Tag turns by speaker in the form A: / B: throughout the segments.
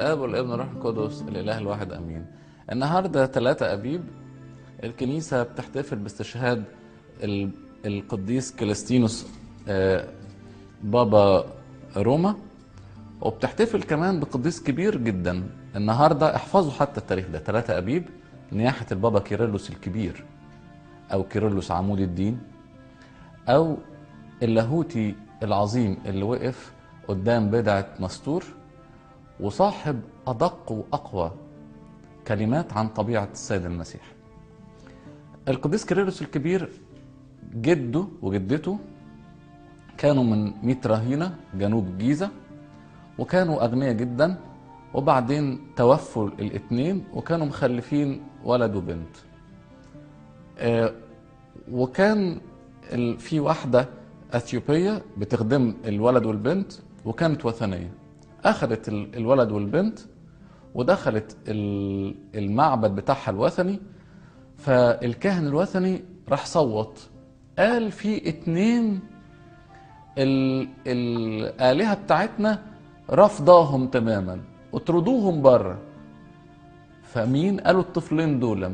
A: الاب والابن والروح القدس الاله الواحد امين النهارده 3 ابيب الكنيسه بتحتفل باستشهاد ال- القديس كليستينوس آه، بابا روما وبتحتفل كمان بقديس كبير جدا النهارده احفظوا حتى التاريخ ده 3 ابيب نياحه البابا كيرلس الكبير او كيرلس عمود الدين او اللاهوتي العظيم اللي وقف قدام بدعه نسطور وصاحب ادق واقوى كلمات عن طبيعه السيد المسيح القديس كيرلس الكبير جده وجدته كانوا من ميت رهينة جنوب الجيزة وكانوا أغنياء جدا وبعدين توفوا الاثنين وكانوا مخلفين ولد وبنت آه، وكان ال- في واحدة أثيوبية بتخدم الولد والبنت وكانت وثنية أخذت ال- الولد والبنت ودخلت ال- المعبد بتاعها الوثني فالكاهن الوثني راح صوت قال في اتنين ال- الآلهة بتاعتنا رفضاهم تماما اطردوهم بره فمين قالوا الطفلين دول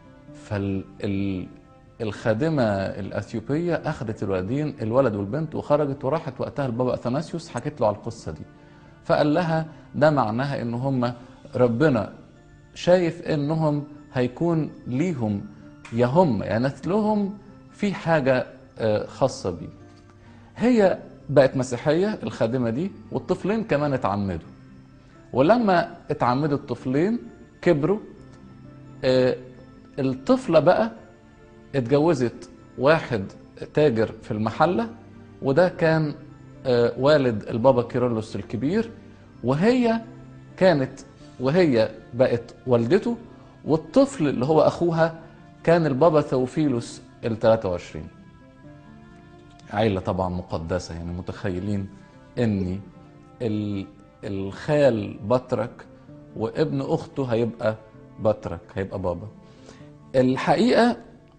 A: فالخادمة الأثيوبية أخذت الولدين الولد والبنت وخرجت وراحت وقتها البابا أثناسيوس حكت له على القصة دي فقال لها ده معناها إن هم ربنا شايف إنهم هيكون ليهم يا هم يا نسلهم في حاجة آه، خاصة بيه هي بقت مسيحية الخادمة دي والطفلين كمان اتعمدوا ولما اتعمدوا الطفلين كبروا آه، الطفلة بقى اتجوزت واحد تاجر في المحلة وده كان آه، والد البابا كيرلس الكبير وهي كانت وهي بقت والدته والطفل اللي هو أخوها كان البابا ثوفيلوس ال 23 عيلة طبعا مقدسة يعني متخيلين ان ال- الخال بطرك وابن اخته هيبقى بطرك هيبقى بابا الحقيقة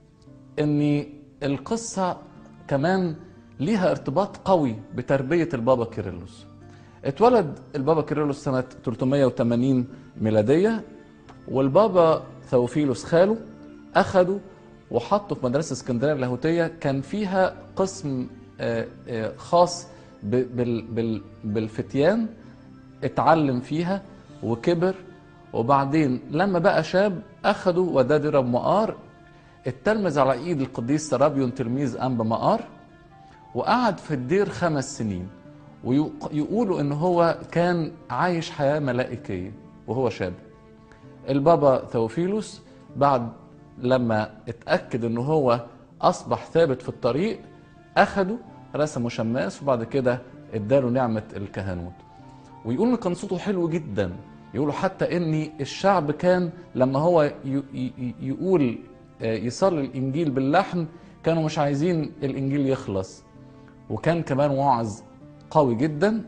A: ان القصة كمان ليها ارتباط قوي بتربية البابا كيرلس اتولد البابا كيرلس سنة 380 ميلادية والبابا ثوفيلوس خاله أخده وحطه في مدرسة اسكندرية اللاهوتية كان فيها قسم آه، آه، خاص ب- بال- بال- بالفتيان اتعلم فيها وكبر وبعدين لما بقى شاب أخده وداه درب مقار اتلمذ على ايد القديس سرابيون تلميذ انبا مقار وقعد في الدير خمس سنين ويقولوا ان هو كان عايش حياه ملائكيه وهو شاب البابا ثوفيلوس بعد لما اتاكد ان هو اصبح ثابت في الطريق اخده رسمه شماس وبعد كده اداله نعمه الكهنوت ويقول ان كان صوته حلو جدا يقولوا حتى ان الشعب كان لما هو ي- ي- يقول آه، يصلي الانجيل باللحن كانوا مش عايزين الانجيل يخلص وكان كمان واعظ قوي جدا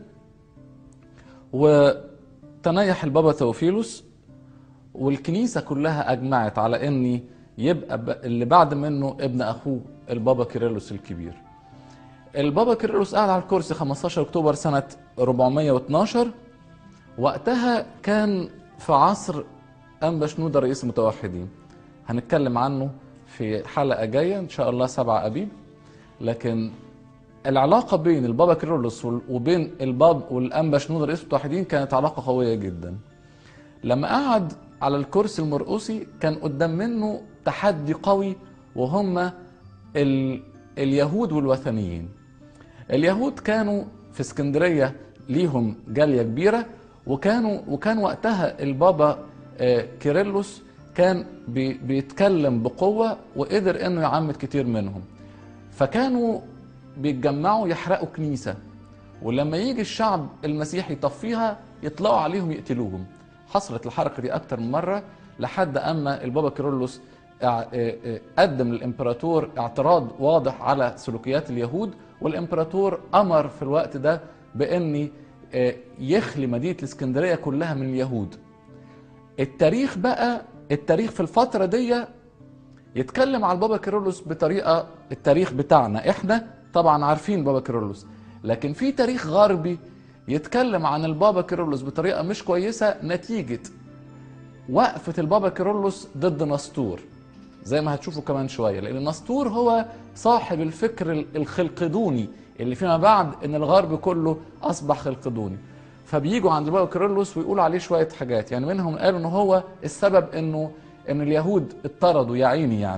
A: وتنيح البابا ثوفيلوس والكنيسة كلها أجمعت على أن يبقى ب- اللي بعد منه ابن أخوه البابا كيرلس الكبير البابا كيرلس قعد على الكرسي 15 أكتوبر سنة 412 وقتها كان في عصر أنبا شنودة رئيس المتوحدين هنتكلم عنه في حلقة جاية إن شاء الله سبعة أبيب لكن العلاقة بين البابا كيرلس وال- وبين الباب والأنبا شنودة رئيس المتوحدين كانت علاقة قوية جدا لما قعد على الكرسي المرقسي كان قدام منه تحدي قوي وهم ال... اليهود والوثنيين اليهود كانوا في اسكندرية ليهم جالية كبيرة وكانوا وكان وقتها البابا آه، كيرلس كان بي... بيتكلم بقوة وقدر انه يعمد كتير منهم فكانوا بيتجمعوا يحرقوا كنيسة ولما يجي الشعب المسيحي يطفيها يطلعوا عليهم يقتلوهم حصلت الحركة دي أكتر من مرة لحد أما البابا كيرلس اع- اه- اه قدم للإمبراطور اعتراض واضح على سلوكيات اليهود والإمبراطور أمر في الوقت ده بأن اه، يخلي مدينة الإسكندرية كلها من اليهود التاريخ بقى التاريخ في الفترة دي يتكلم على البابا كيرلس بطريقه التاريخ بتاعنا احنا طبعا عارفين بابا كيرلس لكن في تاريخ غربي يتكلم عن البابا كيرلس بطريقه مش كويسه نتيجه وقفه البابا كيرلس ضد نسطور زي ما هتشوفوا كمان شويه لان نسطور هو صاحب الفكر الخلقدوني اللي فيما بعد ان الغرب كله اصبح خلقدوني فبيجوا عند البابا كيرلس ويقولوا عليه شويه حاجات يعني منهم قالوا ان هو السبب انه ان اليهود اطردوا يا عيني يعني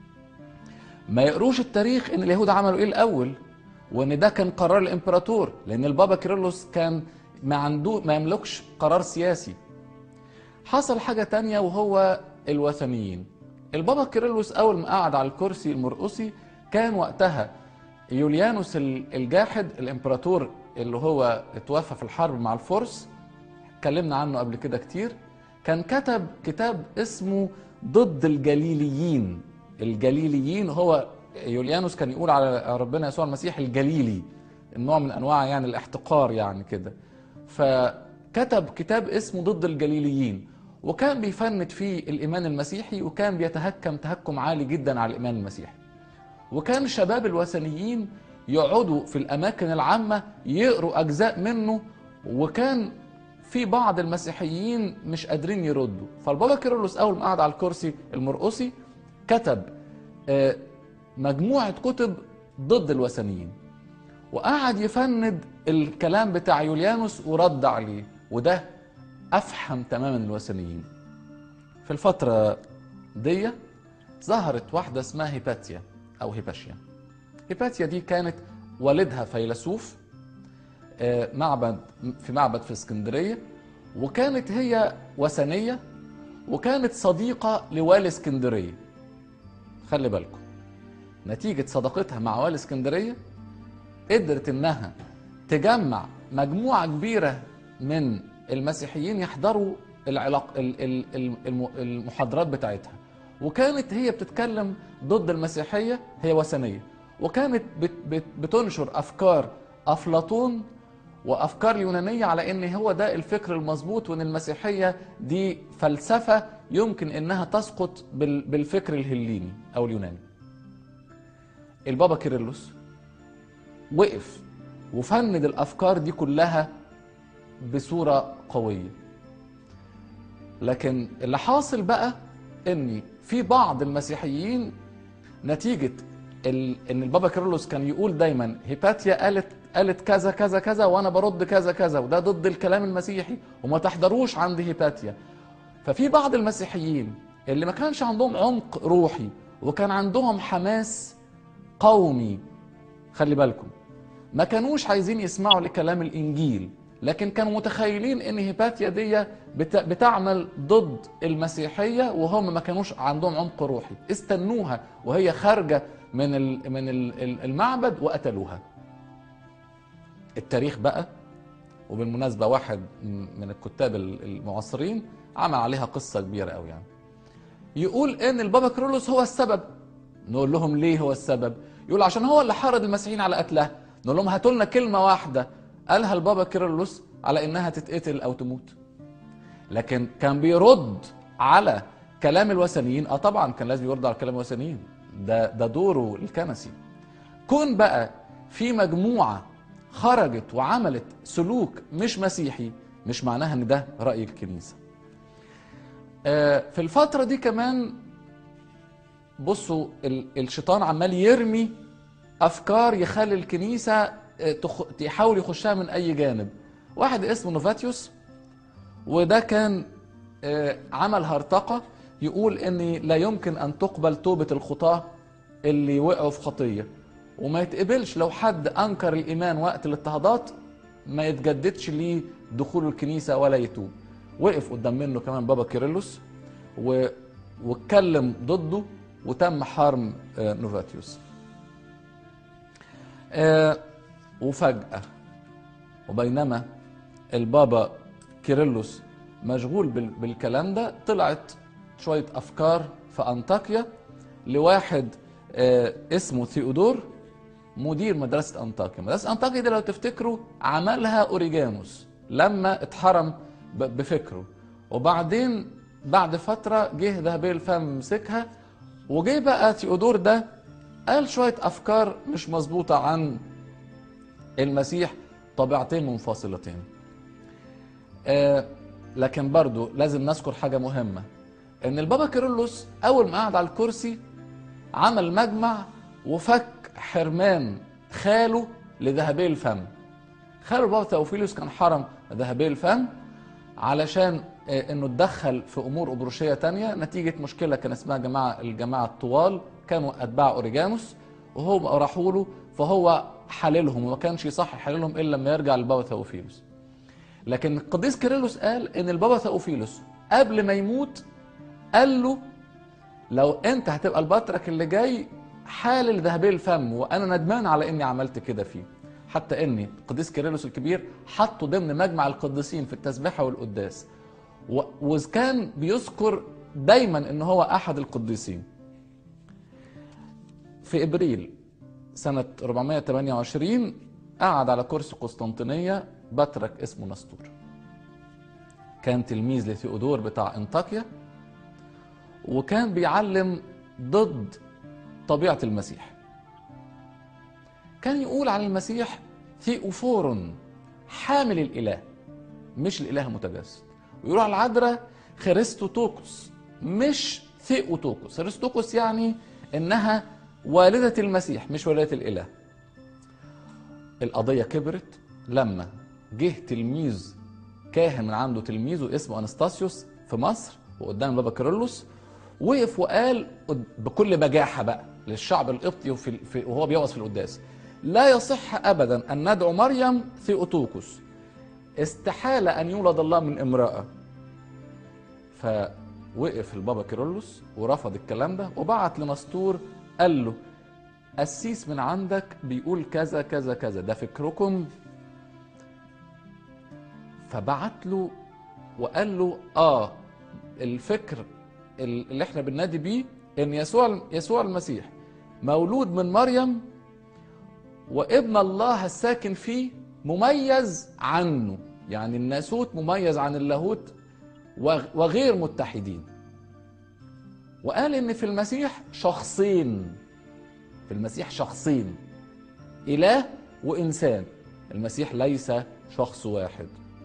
A: ما يقروش التاريخ ان اليهود عملوا ايه الاول وان ده كان قرار الامبراطور لان البابا كيرلس كان ما عنده ما يملكش قرار سياسي حصل حاجه تانية وهو الوثنيين البابا كيرلس اول ما قعد على الكرسي المرقسي كان وقتها يوليانوس الجاحد الامبراطور اللي هو اتوفى في الحرب مع الفرس اتكلمنا عنه قبل كده كتير كان كتب كتاب اسمه ضد الجليليين الجليليين هو يوليانوس كان يقول على ربنا يسوع المسيح الجليلي النوع من انواع يعني الاحتقار يعني كده فكتب كتاب اسمه ضد الجليليين وكان بيفند فيه الايمان المسيحي وكان بيتهكم تهكم عالي جدا على الايمان المسيحي وكان شباب الوثنيين يقعدوا في الاماكن العامه يقروا اجزاء منه وكان في بعض المسيحيين مش قادرين يردوا فالبابا كيرلس اول ما قعد على الكرسي المرقسي كتب مجموعه كتب ضد الوثنيين وقعد يفند الكلام بتاع يوليانوس ورد عليه وده افحم تماما الوثنيين في الفتره دي ظهرت واحده اسمها هيباتيا او هيباشيا هيباتيا دي كانت والدها فيلسوف معبد في معبد في اسكندريه وكانت هي وثنيه وكانت صديقه لوالي اسكندريه خلي بالكم نتيجه صداقتها مع والي اسكندريه قدرت انها تجمع مجموعه كبيره من المسيحيين يحضروا العلاق المحاضرات بتاعتها وكانت هي بتتكلم ضد المسيحيه هي وثنيه وكانت بت بت بتنشر افكار افلاطون وافكار يونانيه على ان هو ده الفكر المظبوط وان المسيحيه دي فلسفه يمكن انها تسقط بالفكر الهليني او اليوناني. البابا كيرلس وقف وفند الافكار دي كلها بصوره قويه. لكن اللي حاصل بقى ان في بعض المسيحيين نتيجه ال... ان البابا كيرلس كان يقول دايما هيباتيا قالت قالت كذا كذا كذا وانا برد كذا كذا وده ضد الكلام المسيحي وما تحضروش عند هيباتيا ففي بعض المسيحيين اللي ما كانش عندهم عمق روحي وكان عندهم حماس قومي خلي بالكم ما كانوش عايزين يسمعوا لكلام الانجيل لكن كانوا متخيلين ان هيباتيا دي بتعمل ضد المسيحيه وهم ما كانوش عندهم عمق روحي استنوها وهي خارجه من من المعبد وقتلوها التاريخ بقى وبالمناسبه واحد من الكتاب المعاصرين عمل عليها قصه كبيره قوي يعني يقول ان البابا كرولوس هو السبب نقول لهم ليه هو السبب يقول عشان هو اللي حرض المسيحيين على قتلها نقول لهم هاتوا لنا كلمه واحده قالها البابا كيرلس على انها تتقتل او تموت لكن كان بيرد على كلام الوثنيين اه طبعا كان لازم يرد على كلام الوثنيين ده ده دوره الكنسي كون بقى في مجموعه خرجت وعملت سلوك مش مسيحي مش معناها ان ده راي الكنيسه آه في الفتره دي كمان بصوا الشيطان عمال يرمي افكار يخلي الكنيسه يحاول يخشها من اي جانب واحد اسمه نوفاتيوس وده كان عمل هرطقه يقول ان لا يمكن ان تقبل توبه الخطاه اللي وقعوا في خطيه وما يتقبلش لو حد انكر الايمان وقت الاضطهادات ما يتجددش ليه دخول الكنيسه ولا يتوب وقف قدام منه كمان بابا كيرلس و... واتكلم ضده وتم حرم نوفاتيوس آه وفجأة وبينما البابا كيرلس مشغول بالكلام ده طلعت شوية أفكار في أنطاكيا لواحد آه اسمه ثيودور مدير مدرسة أنطاكيا مدرسة أنطاكيا دي لو تفتكروا عملها أوريجانوس لما اتحرم بفكره وبعدين بعد فترة جه ذهبي الفم مسكها وجه بقى ثيودور ده قال شوية أفكار مش مظبوطة عن المسيح طبيعتين منفصلتين آه لكن برضو لازم نذكر حاجة مهمة ان البابا كيرلس اول ما قعد على الكرسي عمل مجمع وفك حرمان خاله لذهبي الفم خاله البابا ثوفيلوس كان حرم ذهبي الفم علشان آه، انه اتدخل في امور ابروشيه تانية نتيجه مشكله كان اسمها جماعه الجماعه الطوال كانوا اتباع اوريجانوس وهم راحوا له فهو حللهم وما كانش يصح يحللهم الا لما يرجع للبابا ثوفيلوس لكن القديس كيرلس قال ان البابا ثوفيلوس قبل ما يموت قال له لو انت هتبقى البطرك اللي جاي حالل ذهبي الفم وانا ندمان على اني عملت كده فيه حتى اني القديس كيرلس الكبير حطه ضمن مجمع القديسين في التسبيحه والقداس و- وكان بيذكر دايما ان هو احد القديسين في ابريل سنه 428 قعد على كرسي قسطنطينيه بطرك اسمه نسطور كان تلميذ لثيودور بتاع انطاكيا وكان بيعلم ضد طبيعة المسيح كان يقول على المسيح ثيوفور حامل الإله مش الإله المتجسد ويقول على العذراء خريستوتوكوس مش ثيوتوكوس خريستوكوس يعني إنها والدة المسيح مش والدة الإله القضية كبرت لما جه تلميذ كاهن من عنده تلميذه اسمه انستاسيوس في مصر وقدام بابا كيرلس وقف وقال قد- بكل بجاحه بقى للشعب القبطي وفي في وهو بيوعظ في القداس لا يصح ابدا ان ندعو مريم ثيوتوكوس استحاله ان يولد الله من امراه فوقف البابا كيرلس ورفض الكلام ده وبعت لنسطور قال له قسيس من عندك بيقول كذا كذا كذا ده فكركم فبعت له وقال له اه الفكر اللي احنا بننادي بيه ان يسوع يسوع المسيح مولود من مريم وابن الله الساكن فيه مميز عنه يعني الناسوت مميز عن اللاهوت وغ- وغير متحدين وقال ان في المسيح شخصين في المسيح شخصين اله وانسان المسيح ليس شخص واحد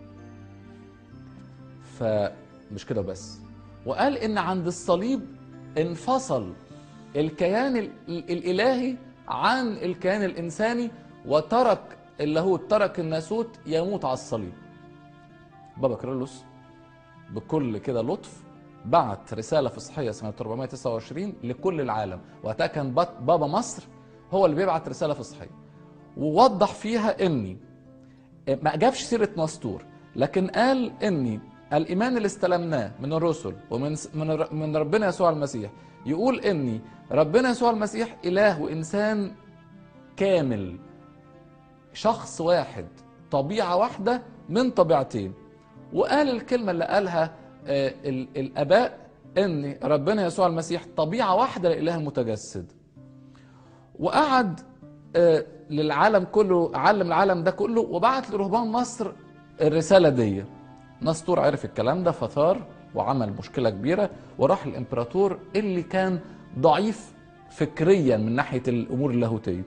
A: فمش كده بس وقال ان عند الصليب انفصل الكيان ال- الالهي عن الكيان الانساني وترك اللاهوت ترك الناسوت يموت على الصليب بابا كيرلس بكل كده لطف بعت رساله فصحيه سنه 429 لكل العالم وقتها كان بط- بابا مصر هو اللي بيبعت رساله فصحيه ووضح فيها اني ما جابش سيره نسطور لكن قال اني الايمان اللي استلمناه من الرسل ومن من من ربنا يسوع المسيح يقول اني ربنا يسوع المسيح اله وانسان كامل شخص واحد طبيعه واحده من طبيعتين وقال الكلمه اللي قالها آه، ال- الاباء ان ربنا يسوع المسيح طبيعه واحده للاله المتجسد وقعد آه، للعالم كله علم العالم ده كله وبعت لرهبان مصر الرساله دي نسطور عرف الكلام ده فثار وعمل مشكله كبيره وراح الامبراطور اللي كان ضعيف فكريا من ناحيه الامور اللاهوتيه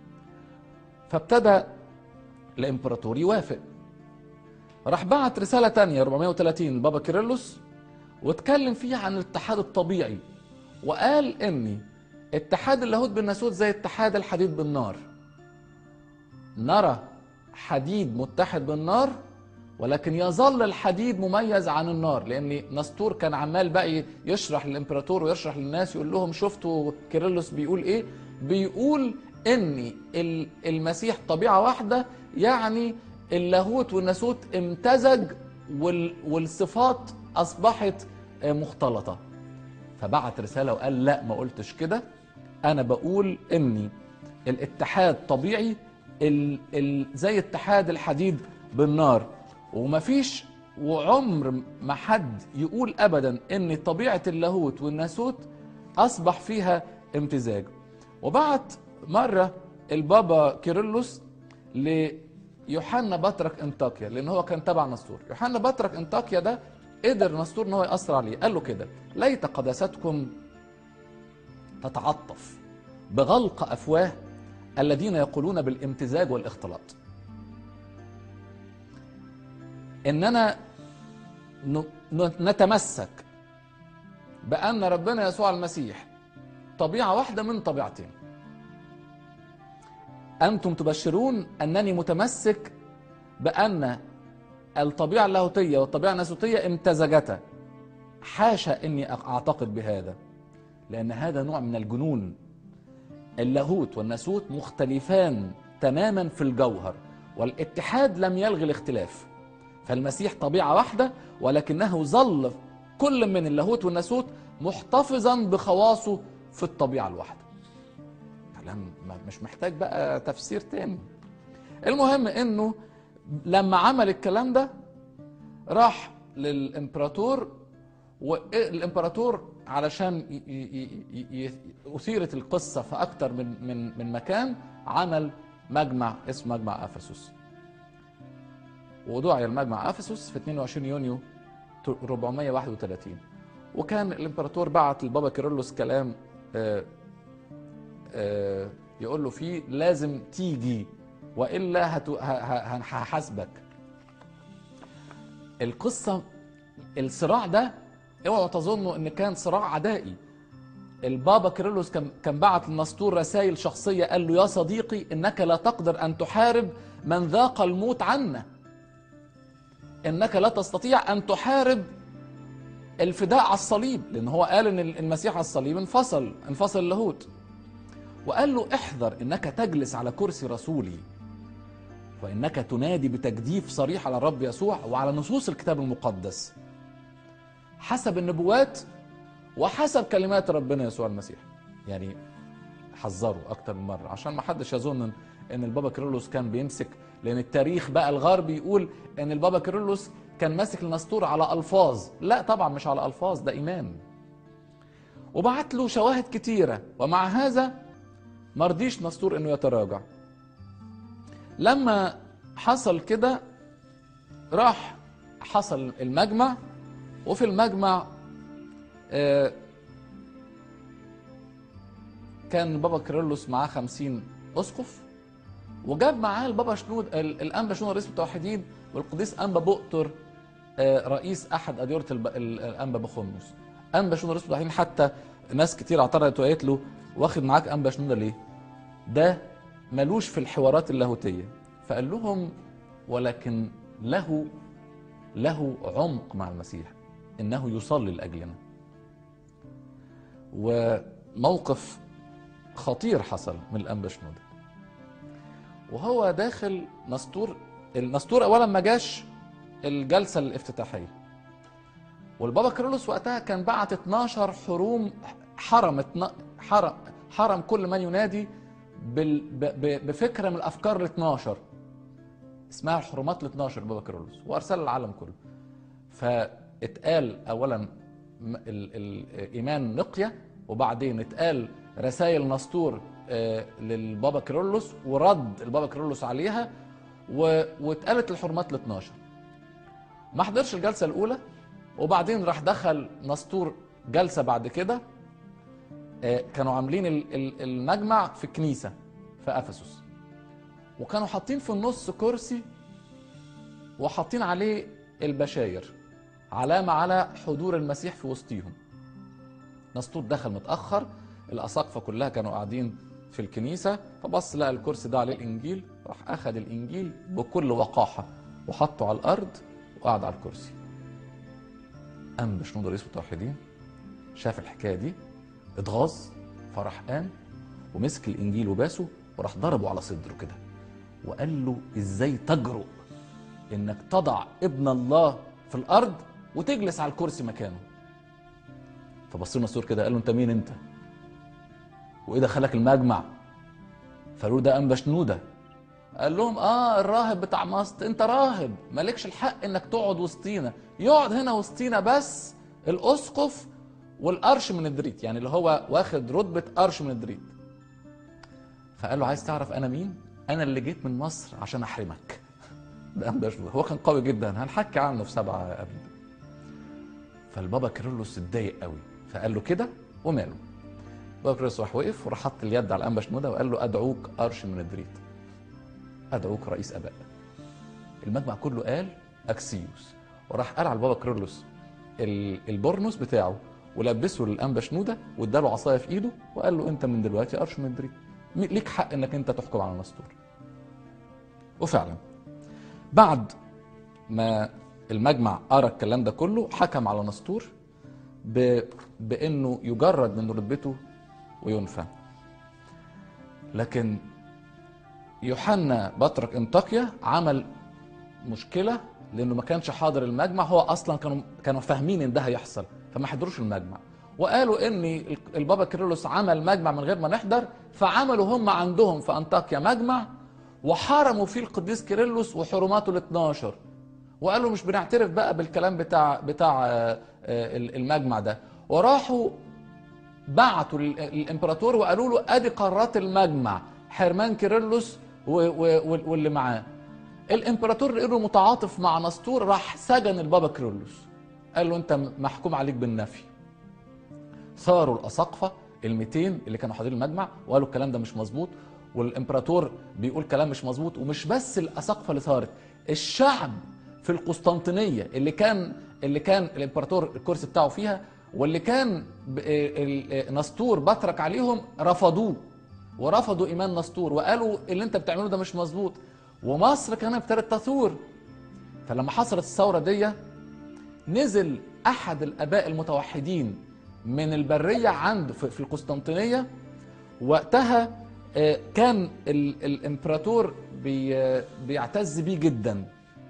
A: فابتدى الامبراطور يوافق راح بعت رساله تانية 430 بابا كيرلس واتكلم فيها عن الاتحاد الطبيعي وقال ان اتحاد اللاهوت بالناسوت زي اتحاد الحديد بالنار نرى حديد متحد بالنار ولكن يظل الحديد مميز عن النار لان نسطور كان عمال بقى يشرح للامبراطور ويشرح للناس يقول لهم شفتوا كيرلس بيقول ايه بيقول ان ال- المسيح طبيعه واحده يعني اللاهوت والناسوت امتزج وال- والصفات اصبحت آه، مختلطه فبعت رساله وقال لا ما قلتش كده انا بقول اني الاتحاد طبيعي ال ال زي اتحاد الحديد بالنار ومفيش وعمر ما حد يقول ابدا ان طبيعه اللاهوت والناسوت اصبح فيها امتزاج وبعت مره البابا كيرلس ليوحنا بطرك انطاكيا لان هو كان تبع نسطور يوحنا بطرك انطاكيا ده قدر نسطور ان هو ياثر عليه قال له كده ليت قداستكم تتعطف بغلق افواه الذين يقولون بالامتزاج والاختلاط اننا ن- ن- نتمسك بان ربنا يسوع المسيح طبيعه واحده من طبيعتين انتم تبشرون انني متمسك بان الطبيعه اللاهوتيه والطبيعه الناسوتيه امتزجتا حاشا اني اعتقد بهذا لان هذا نوع من الجنون اللاهوت والناسوت مختلفان تماما في الجوهر والاتحاد لم يلغي الاختلاف فالمسيح طبيعه واحده ولكنه ظل كل من اللاهوت والناسوت محتفظا بخواصه في الطبيعه الواحده كلام ما- مش محتاج بقى تفسير تاني المهم انه لما عمل الكلام ده راح للامبراطور والامبراطور علشان ي- ي- ي- ي- اثيرت القصه في اكتر من من من مكان عمل مجمع اسمه مجمع افسس ودعي المجمع افسس في 22 يونيو 431 وكان الامبراطور بعت لبابا كيرلس كلام آه، آه، يقول له فيه لازم تيجي والا هتو- ه- ه- هحاسبك القصه الصراع ده اوعوا تظنوا ان كان صراع عدائي البابا كيرلس كان كان بعت للنسطور رسائل شخصيه قال له يا صديقي انك لا تقدر ان تحارب من ذاق الموت عنا انك لا تستطيع ان تحارب الفداء على الصليب لان هو قال ان المسيح على الصليب انفصل انفصل اللاهوت وقال له احذر انك تجلس على كرسي رسولي وانك تنادي بتجديف صريح على الرب يسوع وعلى نصوص الكتاب المقدس حسب النبوات وحسب كلمات ربنا يسوع المسيح يعني حذروا اكتر من مره عشان ما حدش يظن ان البابا كيرلس كان بيمسك لان التاريخ بقى الغربي يقول ان البابا كيرلس كان ماسك النسطور على الفاظ لا طبعا مش على الفاظ ده ايمان وبعت له شواهد كتيره ومع هذا ما رضيش نسطور انه يتراجع لما حصل كده راح حصل المجمع وفي المجمع آه، كان بابا كيرلس معاه خمسين أسقف وجاب معاه البابا شنود ال- الأنبا شنود رئيس المتوحدين والقديس أنبا بؤتر آه، رئيس أحد أديرة الب- ال- الأنبا بخمس أنبا شنود رئيس المتوحدين حتى ناس كتير اعترضت وقالت له واخد معاك أنبا شنودة ليه؟ ده ملوش في الحوارات اللاهوتية فقال لهم ولكن له له عمق مع المسيح انه يصلي لاجلنا وموقف خطير حصل من الانبا شنودة وهو داخل نسطور النسطور اولا ما جاش الجلسه الافتتاحيه والبابا كيرلس وقتها كان بعت 12 حروم حرم اتنا- حرم حرم كل من ينادي بال ب- ب- بفكره من الافكار ال 12 اسمها الحرمات ال 12 بابا كيرلس وارسلها للعالم كله فاتقال اولا م- ال- ال- ايمان نقيه وبعدين اتقال رسائل نسطور آه، للبابا كيرلس ورد البابا كيرلس عليها و- واتقالت الحرمات ال 12 ما حضرش الجلسه الاولى وبعدين راح دخل نسطور جلسه بعد كده آه، كانوا عاملين ال- ال- المجمع في كنيسه في افسس وكانوا حاطين في النص كرسي وحاطين عليه البشاير علامة على حضور المسيح في وسطيهم نسطور دخل متأخر الأساقفة كلها كانوا قاعدين في الكنيسة فبص لقى الكرسي ده عليه الإنجيل راح أخذ الإنجيل بكل وقاحة وحطه على الأرض وقعد على الكرسي قام بشنود رئيس المتوحدين شاف الحكاية دي اتغاظ فراح قام ومسك الإنجيل وباسه وراح ضربه على صدره كده وقال له ازاي تجرؤ انك تضع ابن الله في الارض وتجلس على الكرسي مكانه فبص له النسور كده قال له انت مين انت وايه دخلك المجمع فقالوا له ده انبا شنوده قال لهم اه الراهب بتاع مصر انت راهب مالكش الحق انك تقعد وسطينا يقعد هنا وسطينا بس الاسقف والقرش من الدريت يعني اللي هو واخد رتبه قرش من الدريت فقال له عايز تعرف انا مين انا اللي جيت من مصر عشان احرمك ده انبا شنوده هو كان قوي جدا هنحكي عنه في سبعه قبل فالبابا كيرلس اتضايق قوي فقال له كده وماله بابا كيرلس راح وقف وراح حط اليد على انبا شنوده وقال له ادعوك قرش من الدريت ادعوك رئيس اباء المجمع كله قال اكسيوس وراح قال على البابا كيرلس ال- البورنوس بتاعه ولبسه للانبا شنوده واداله عصايه في ايده وقال له انت من دلوقتي ارشمندري م- ليك حق انك انت تحكم على نسطور وفعلا بعد ما المجمع قرا الكلام ده كله حكم على نسطور ب... بانه يجرد من رتبته وينفى لكن يوحنا بطرك انطاكيا عمل مشكله لانه ما كانش حاضر المجمع هو اصلا كانوا كانوا فاهمين ان ده هيحصل فما حضروش المجمع وقالوا ان البابا كيرلس عمل مجمع من غير ما نحضر فعملوا هم عندهم في انطاكيا مجمع وحرموا فيه القديس كيرلس وحرماته ال 12 وقالوا مش بنعترف بقى بالكلام بتاع بتاع آه، آه، المجمع ده وراحوا بعتوا لل- للامبراطور وقالوا له ادي قرارات المجمع حرمان كيرلس و- و- وال- واللي معاه الامبراطور لقيته متعاطف مع نسطور راح سجن البابا كيرلس قال له انت محكوم عليك بالنفي ثاروا الاساقفه ال 200 اللي كانوا حاضرين المجمع وقالوا الكلام ده مش مظبوط والامبراطور بيقول كلام مش مظبوط ومش بس الاساقفه اللي ثارت الشعب في القسطنطينيه اللي كان اللي كان الامبراطور الكرسي بتاعه فيها واللي كان ب- ال- ال- نسطور بترك عليهم رفضوه ورفضوا ايمان نسطور وقالوا اللي انت بتعمله ده مش مظبوط ومصر كانت ابتدت تثور فلما حصلت الثوره دي نزل احد الاباء المتوحدين من البريه عند في في القسطنطينيه وقتها آه، كان ال- الامبراطور بي آه، بيعتز بيه جدا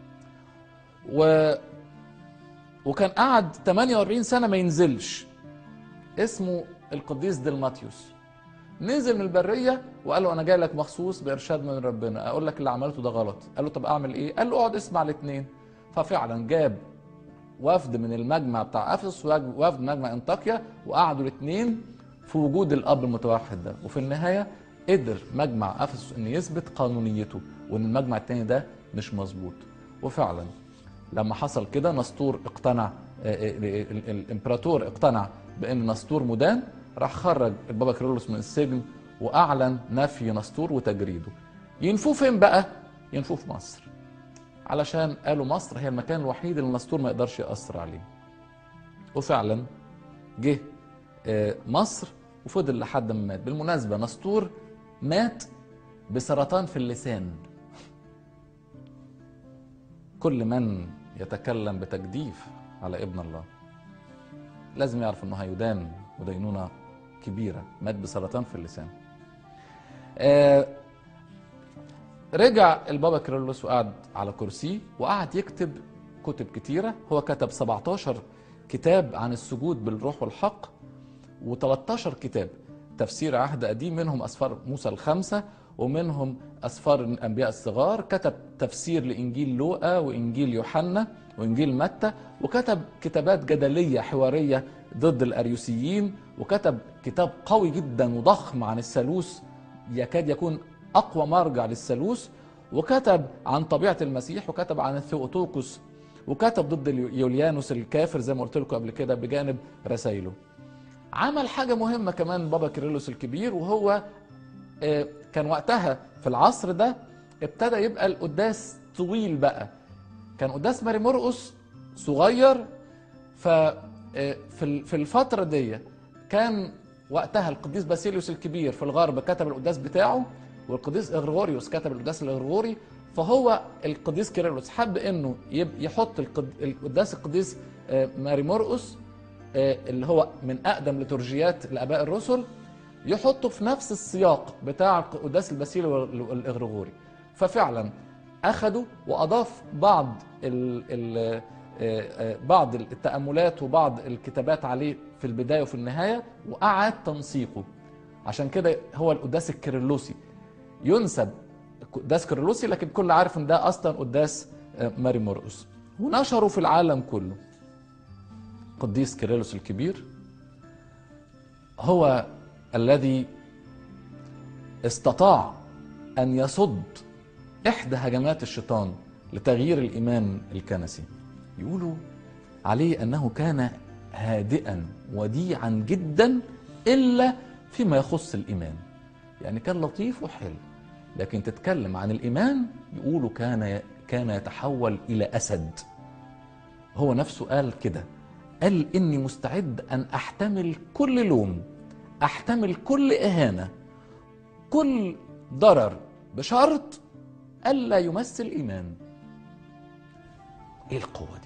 A: و وكان قعد 48 سنه ما ينزلش اسمه القديس دلماتيوس نزل من البريه وقال له انا جاي لك مخصوص بارشاد من ربنا اقول لك اللي عملته ده غلط قال له طب اعمل ايه قال له اقعد اسمع الاثنين ففعلا جاب وفد من المجمع بتاع افسس وفد مجمع انطاكيا وقعدوا الاثنين في وجود الاب المتوحد ده وفي النهايه قدر مجمع افسس ان يثبت قانونيته وان المجمع الثاني ده مش مظبوط وفعلا لما حصل كده نسطور اقتنع آه، آه، ال- ال- الامبراطور اقتنع بان نسطور مدان راح خرج البابا كيرلس من السجن واعلن نفي نسطور وتجريده ينفوه فين بقى ينفوه في مصر علشان قالوا مصر هي المكان الوحيد اللي نسطور ما يقدرش يأثر عليه وفعلا جه آه، مصر وفضل لحد ما مات بالمناسبة نسطور مات بسرطان في اللسان كل من يتكلم بتجديف على ابن الله لازم يعرف انه هيدان ودينونة كبيرة مات بسرطان في اللسان آه، رجع البابا كيرلس وقعد على كرسيه وقعد يكتب كتب كتيرة هو كتب 17 كتاب عن السجود بالروح والحق و13 كتاب تفسير عهد قديم منهم أسفار موسى الخمسة ومنهم أسفار الأنبياء الصغار كتب تفسير لإنجيل لوقا وإنجيل يوحنا وإنجيل متى وكتب كتابات جدلية حوارية ضد الأريوسيين وكتب كتاب قوي جدا وضخم عن الثالوث يكاد يكون أقوى مرجع للثالوث وكتب عن طبيعة المسيح وكتب عن الثيوتوكوس وكتب ضد يوليانوس الكافر زي ما قلت لكم قبل كده بجانب رسائله عمل حاجة مهمة كمان بابا كيرلس الكبير وهو آه، كان وقتها في العصر ده ابتدى يبقى القداس طويل بقى كان قداس ماري مرقس صغير ف آه، في ال- في الفترة دي كان وقتها القديس باسيليوس الكبير في الغرب كتب القداس بتاعه والقديس اغريغوريوس كتب القداس الاغريغوري فهو القديس كيرلس حب انه يب- يحط القد- القداس القديس آه، ماري مرقس آه، اللي هو من اقدم لتورجيات الاباء الرسل يحطه في نفس السياق بتاع قداس الباسيل والاغريغوري ففعلا اخذوا واضاف بعض ال ال آه، آه، بعض التاملات وبعض الكتابات عليه في البدايه وفي النهايه واعاد تنسيقه عشان كده هو القداس الكيرلوسي ينسب قداس كيرلوسي لكن كل عارف ان ده اصلا قداس آه، ماري مرقس ونشره في العالم كله قديس كيرلس الكبير هو الذي استطاع ان يصد احدى هجمات الشيطان لتغيير الايمان الكنسي يقولوا عليه انه كان هادئا وديعا جدا الا فيما يخص الايمان يعني كان لطيف وحلو لكن تتكلم عن الايمان يقولوا كان كان يتحول إلى أسد هو نفسه قال كده قال إني مستعد أن أحتمل كل لوم أحتمل كل إهانة كل ضرر بشرط ألا يمثل إيمان إيه القوة دي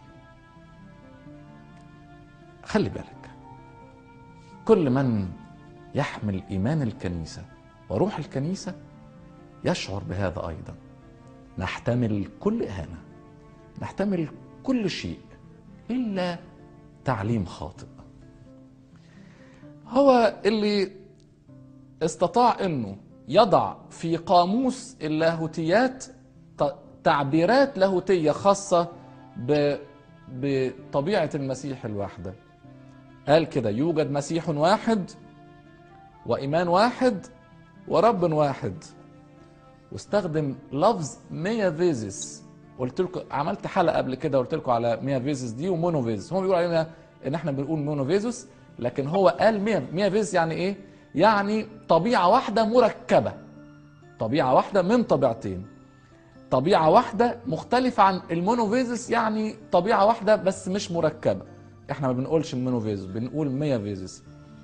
A: خلي بالك كل من يحمل إيمان الكنيسة وروح الكنيسة يشعر بهذا أيضا نحتمل كل إهانة نحتمل كل شيء إلا تعليم خاطئ هو اللي استطاع انه يضع في قاموس اللاهوتيات ت- تعبيرات لاهوتيه خاصه ب- بطبيعه المسيح الواحده قال كده يوجد مسيح واحد وايمان واحد ورب واحد واستخدم لفظ ميا فيزيس قلت لكم عملت حلقه قبل كده قلت لكم على ميا فيزيس دي ومونو فيزيس هم بيقولوا علينا ان احنا بنقول مونو فيزيس لكن هو قال ميا ميا فيزيس يعني ايه يعني طبيعه واحده مركبه طبيعه واحده من طبيعتين طبيعه واحده مختلفه عن المونوفيزيس يعني طبيعه واحده بس مش مركبه احنا ما بنقولش المونوفيزيس بنقول ميا فيزيس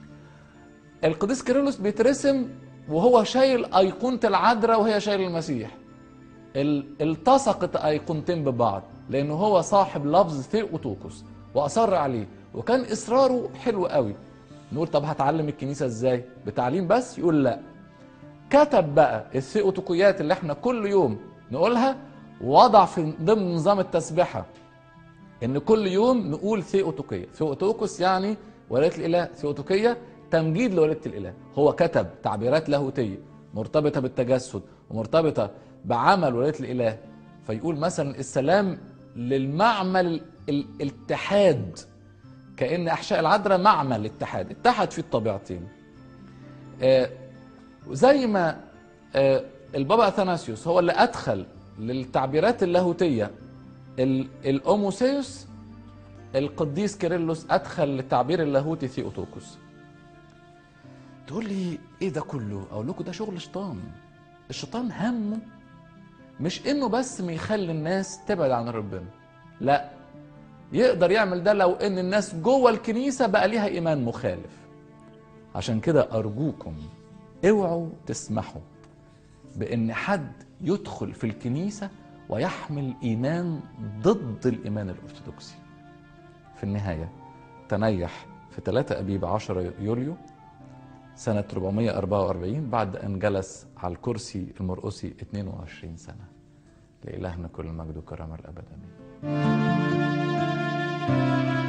A: القديس كيرلس بيترسم وهو شايل ايقونه العذراء وهي شايل المسيح ال- التصقت ايقونتين ببعض لانه هو صاحب لفظ ثيوتوكوس واصر عليه وكان اصراره حلو قوي نقول طب هتعلم الكنيسه ازاي بتعليم بس يقول لا كتب بقى الثيوتوكيات اللي احنا كل يوم نقولها ووضع في ضمن نظام التسبحه ان كل يوم نقول ثيوتوكيه ثيوتوكوس يعني ولايه الاله ثيوتوكيه تمجيد لولايه الاله هو كتب تعبيرات لاهوتيه مرتبطه بالتجسد ومرتبطه بعمل ولايه الاله فيقول مثلا السلام للمعمل الاتحاد كان احشاء العذراء معمل اتحاد اتحد في الطبيعتين آه، زي ما آه، البابا اثناسيوس هو اللي ادخل للتعبيرات اللاهوتيه ال- الاوموسيوس القديس كيرلس ادخل للتعبير اللاهوتي ثيوتوكوس تقول لي ايه ده كله اقول لكم ده شغل شيطان الشيطان همه مش انه بس ما يخلي الناس تبعد عن ربنا لا يقدر يعمل ده لو ان الناس جوه الكنيسه بقى ليها ايمان مخالف عشان كده ارجوكم اوعوا تسمحوا بان حد يدخل في الكنيسه ويحمل ايمان ضد الايمان الارثوذكسي في النهايه تنيح في 3 ابيب 10 يوليو سنة 444 بعد أن جلس على الكرسي المرقسي 22 سنة لإلهنا كل المجد والكرامة الأبد آمين